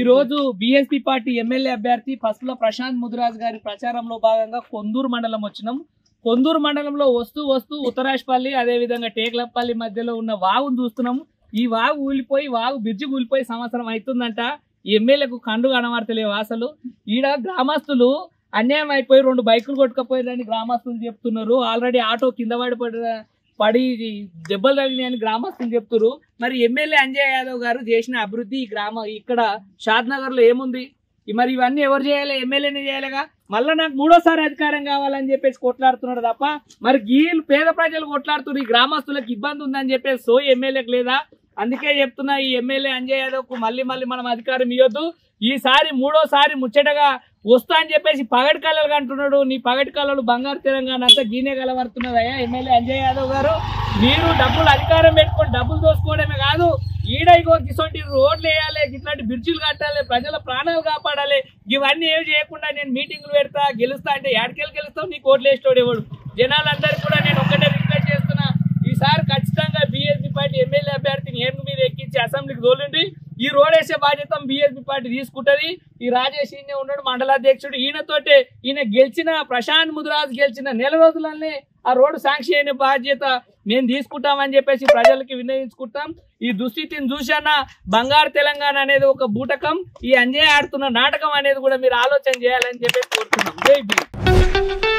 రోజు BSP party MLA అభ్యర్థి పసుపుల ప్రశాంత్ ముదిరాజ్ గారి ప్రచారంలో భాగంగా కొందూరు మండలం వచ్చినాం కొందూరు మండలంలో వస్తూ వస్తూ ఉత్తరాజ్పల్లి అదే విధంగా టేక్లపల్లి మధ్యలో ఉన్న వాగును చూస్తున్నాం ఈ వాగు ఊలిపోయి వాగు బ్రిడ్జి కూలిపోయి సంవత్సరం అవుతుందంట ఈ ఎమ్మెల్యేకు కండు కనబడతలేవు అసలు ఈడ గ్రామస్తులు అన్యాయం అయిపోయి రెండు బైకులు కొట్టుకపోయారని గ్రామస్తులు చెప్తున్నారు ఆల్రెడీ ఆటో కింద పడి పడి దెబ్బలు తగినాయని గ్రామస్తులు చెప్తున్నారు మరి ఎమ్మెల్యే అంజయ్ యాదవ్ గారు చేసిన అభివృద్ధి ఈ గ్రామ ఇక్కడ షాద్ నగర్ లో ఏముంది ఈ మరి ఇవన్నీ ఎవరు చేయాలి ఎమ్మెల్యేనే చేయాలిగా మళ్ళీ నాకు మూడోసారి అధికారం కావాలని చెప్పేసి కొట్లాడుతున్నాడు తప్ప మరి గీళ్ళు పేద ప్రజలు కొట్లాడుతున్నారు ఈ గ్రామస్తులకు ఇబ్బంది ఉందని చెప్పేసి సో ఎమ్మెల్యేకి లేదా అందుకే చెప్తున్నా ఈ ఎమ్మెల్యే అంజయ్ యాదవ్ కు మళ్ళీ మళ్ళీ మనం అధికారం ఇవ్వద్దు ఈసారి మూడోసారి ముచ్చటగా వస్తా అని చెప్పేసి పగటి కళలు అంటున్నాడు నీ పగటి కళలు బంగారు తెలంగాణ అంతా గీనే కలవడుతున్నది అయ్యా ఎమ్మెల్యే అంజయ్ యాదవ్ గారు మీరు డబ్బులు అధికారం పెట్టుకొని డబ్బులు దోసుకోవడమే కాదు ఈడ ఇగో ఇటువంటి రోడ్లు వేయాలి ఇట్లాంటి బ్రిడ్జిలు కట్టాలి ప్రజల ప్రాణాలు కాపాడాలి ఇవన్నీ ఏమి చేయకుండా నేను మీటింగులు పెడతా గెలుస్తా అంటే ఏడకెళ్ళి గెలుస్తావు నీకు ఓట్లు వేసేటోడు ఎవడు జనాలందరికీ కూడా నేను ఒకటే రిక్వెస్ట్ చేస్తున్నా ఈసారి ఖచ్చితంగా బీఎస్పీ పార్టీ ఎమ్మెల్యే అభ్యర్థిని ఏమి మీద ఎక్కించి అసెంబ్లీకి తోలండి ఈ రోడ్ వేసే బాధ్యత బీఎస్పీ పార్టీ తీసుకుంటది ఈ రాజేష్ ఈయన ఉన్నాడు మండలాధ్యక్షుడు ఈయనతోటే ఈయన గెలిచిన ప్రశాంత్ ముదిరాజ్ గెలిచిన నెల రోజులనే ఆ రోడ్డు శాంక్షన్ అయిన బాధ్యత మేము తీసుకుంటామని చెప్పేసి ప్రజలకి వినియోగించుకుంటాం ఈ దుస్థితిని చూసానా బంగారు తెలంగాణ అనేది ఒక బూటకం ఈ అంజయ్ ఆడుతున్న నాటకం అనేది కూడా మీరు ఆలోచన చేయాలని చెప్పేసి కోరుతున్నాం జై బీ